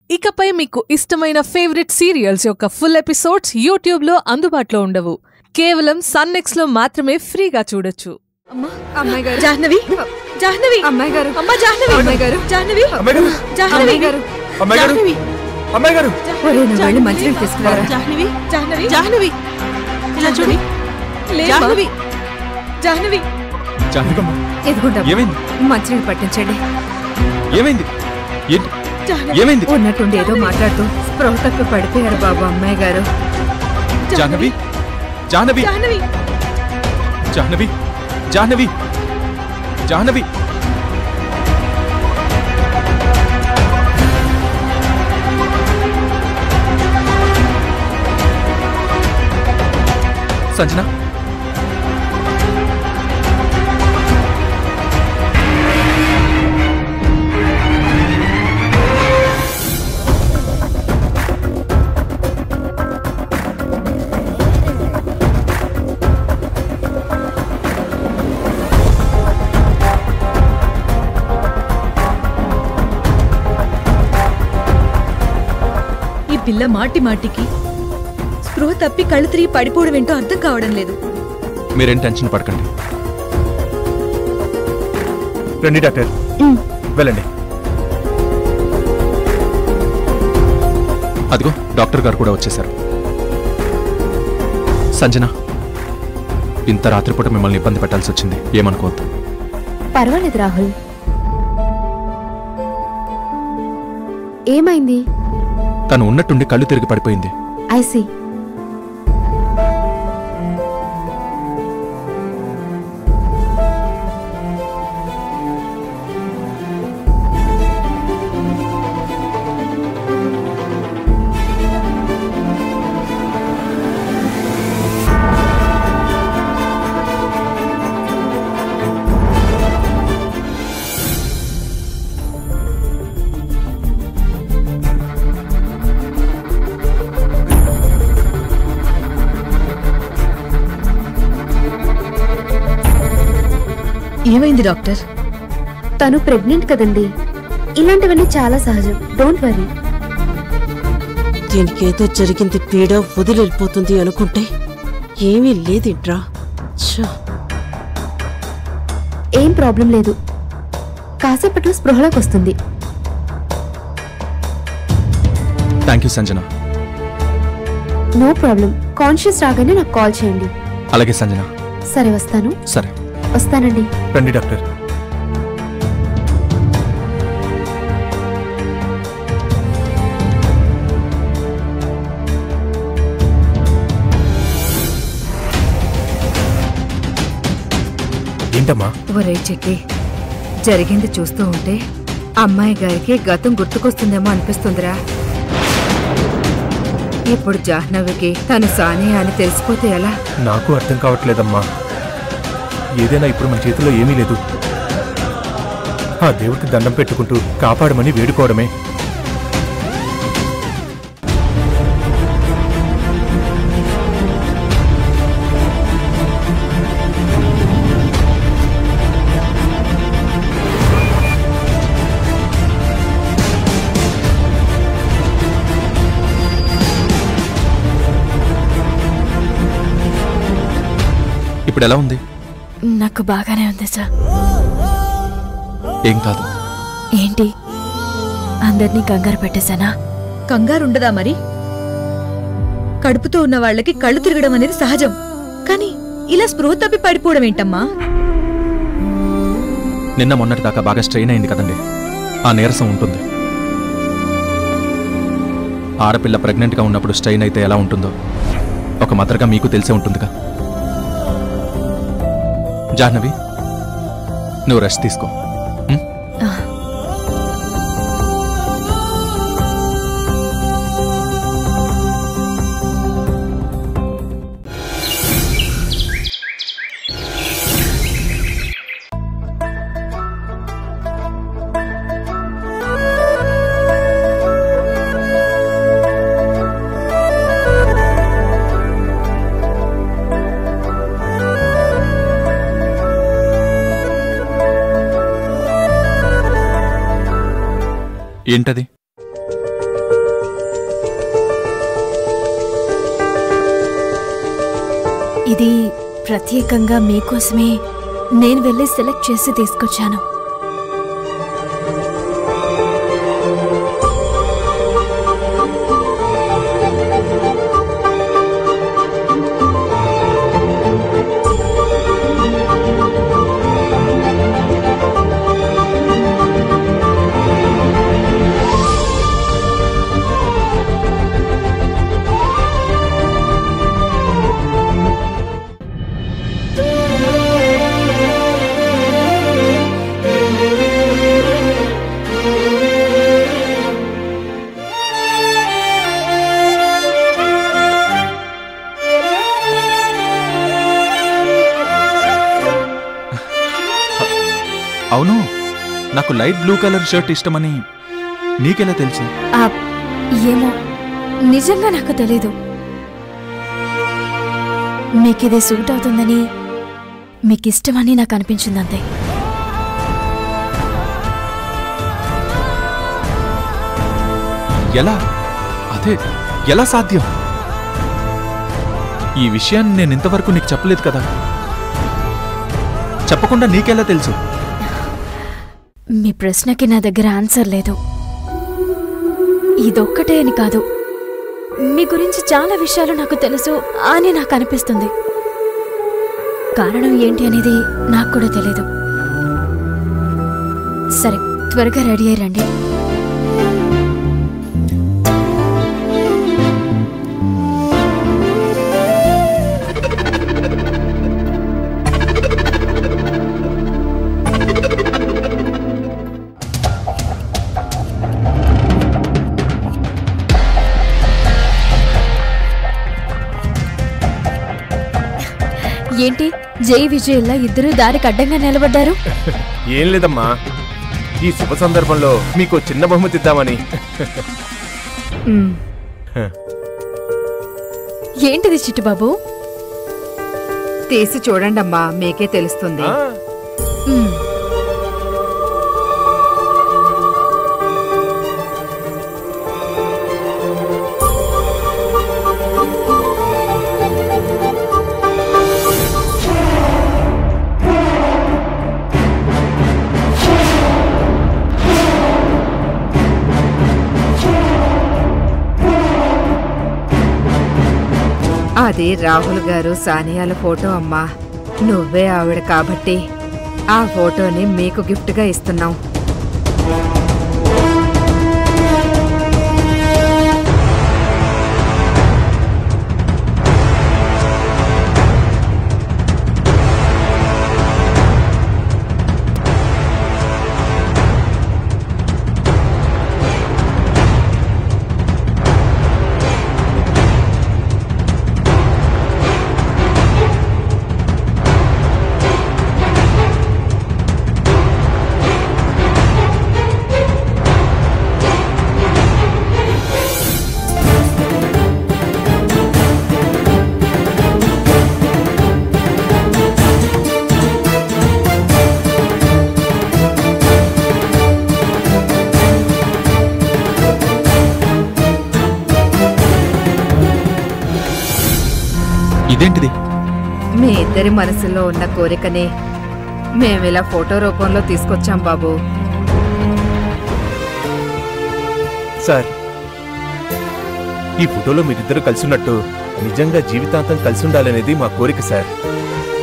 ఇకపై మీకు ఇష్టమైన ఫేవరెట్ సీరియల్స్ యొక్క ఫుల్ ఎపిసోడ్స్ యూట్యూబ్లో అందుబాటులో ఉండవు కేవలం సన్నెక్స్ లో మాత్రమే ఫ్రీగా చూడొచ్చు అమ్మా అమ్మాయి గారు జాహ్నవి జాహ్నవి అమ్మాయి గారు అమ్మా జాహ్నవి అమ్మాయి గారు జాహ్నవి అమ్మాయి గారు జాహ్నవి అమ్మాయి గారు అమ్మాయి గారు జాహ్నవి అమ్మాయి గారు ఒరే నువ్వు వెళ్ళి మంచినీళ్ళు తీసుకురారా జాహ్నవి జాహ్నవి జాహ్నవి ఇలా చూడు లేమ్మా. జాహ్నవి జాహ్నవి జానకమ్మ ఎదుగుండా ఏమైంది మంచినీళ్ళు పట్టించండి ఏమైంది ఏంటి జాహ్నవి ఏమైంది ఉన్నట్టుండి ఏదో మాట్లాడుతూ స్పృహ తప్పి పడిపోయారు బాబు అమ్మాయి గారు జాహ్నవి జాహ్నవి జాహ్నవి జాహ్నవి జాహ్నవి జాహ్నవి సంజన ఈ పిల్ల మాటి మాటికి స్పృహ తప్పి కళ్ళు తిరిగి పడిపోవడం ఏంటో అర్థం కావడం లేదు మీరేం టెన్షన్ పడకండి రండి డాక్టర్ వెళ్ళండి అదిగో డాక్టర్ గారు కూడా వచ్చేశారు సంజన ఇంత రాత్రిపూట మిమ్మల్ని ఇబ్బంది పెట్టాల్సి వచ్చింది ఏమనుకోవద్దు పర్వాలేదు రాహుల్ ఏమైంది తను ఉన్నట్టుండి కళ్ళు తిరిగి పడిపోయింది ఐసి ఏమైంది డాక్టర్ తను ప్రెగ్నెంట్ కదండి ఇలాంటివన్నీ చాలా సహజం డోంట్ వరీ దీనికేదో జరిగింది పీడ వదిలిపోతుంది అనుకుంటే ఏమీ లేదిట్రా ఛ, ఏం ప్రాబ్లం లేదు కాసేపట్లో స్పృహలోకి వస్తుంది thank you Sanjana no problem conscious రాగానే నాకు కాల్ చేయండి అలాగే సంజన సరే వస్తాను సరే వస్తానండి రండి డాక్టర్ ఏంటమ్మా ఒరే చెక్కి జరిగింది చూస్తూ ఉంటే అమ్మాయి గారికి గతం గుర్తుకొస్తుందేమో అనిపిస్తుందిరా ఇప్పుడు జాహ్నవికి తను సానియా అని తెలిసిపోతే ఎలా నాకు అర్థం కావట్లేదమ్మా ఏదైనా ఇప్పుడు మన చేతిలో ఏమీ లేదు ఆ దేవుడికి దండం పెట్టుకుంటూ కాపాడమని వేడుకోవడమే ఇప్పుడు ఎలా ఉంది నాకు బాగానే ఉంది సార్ ఏం కాదు ఏంటి అందరినీ కంగారు పెట్టేశానా కంగారుండదా మరి కడుపుతో ఉన్న వాళ్ళకి కళ్ళు తిరగడం అనేది సహజం కానీ ఇలా స్పృహ తప్పి పడిపోవడం ఏంటమ్మా నిన్న మొన్నటి దాకా బాగా స్ట్రెయిన్ అయింది కదండి ఆ నీరసం ఉంటుంది ఆడపిల్ల ప్రెగ్నెంట్గా ఉన్నప్పుడు స్ట్రెయిన్ అయితే ఎలా ఉంటుందో ఒక మదర్గా మీకు తెలిసే ఉంటుందిగా జాహ్నవి నువ్వు రెస్ట్ తీసుకో ఉం? ఏంటది ఇది ప్రత్యేకంగా మీకోసమే నేను వెళ్ళి సెలెక్ట్ చేసి తీసుకొచ్చాను అవును నాకు లైట్ బ్లూ కలర్ షర్ట్ ఇష్టమని నీకెలా తెలుసు ఆ, ఏమో నిజంగా నాకు తెలీదు మీకిది సూట్ అవుతుందని మీకు ఇష్టమని నాకు అనిపించింది అంతే ఎలా అదే ఎలా సాధ్యం ఈ విషయాన్ని నేను ఇంతవరకు నీకు చెప్పలేదు కదా చెప్పకుండా నీకెలా తెలుసు మీ ప్రశ్నకి నా దగ్గర ఆన్సర్ లేదు ఇదొక్కటే అని కాదు మీ గురించి చాలా విషయాలు నాకు తెలుసు అని నాకు అనిపిస్తుంది కారణం ఏంటి అనేది నాకు కూడా తెలీదు సరే త్వరగా రెడీ అయ్యి రండి ఏంటి జై విజయల్లా ఇద్దరు దారికి అడ్డంగా నిలబడ్డారు ఏం లేదమ్మా ఈ శుభ సందర్భంలో మీకు చిన్న బహుమతి ఇద్దామని ఉమ్, ఏంటిది చిట్టుబాబు తీసి చూడండమ్మా మీకే తెలుస్తుంది ఆ, మ్, అది రాహుల్ గారు సానియాల ఫోటో అమ్మా నువ్వే ఆవిడ కాబట్టి ఆ ఫోటోని మీకు గిఫ్ట్గా ఇస్తున్నాం ఇదేంటిది మీ ఇద్దరి మనసులో ఉన్న కోరికనే మేమిలా ఫోటో రూపంలో తీసుకొచ్చాం బాబు సార్ ఈ ఫోటోలో మీరిద్దరు కలిసి ఉన్నట్టు నిజంగా జీవితాంతం కలిసి ఉండాలనేది మా కోరిక సార్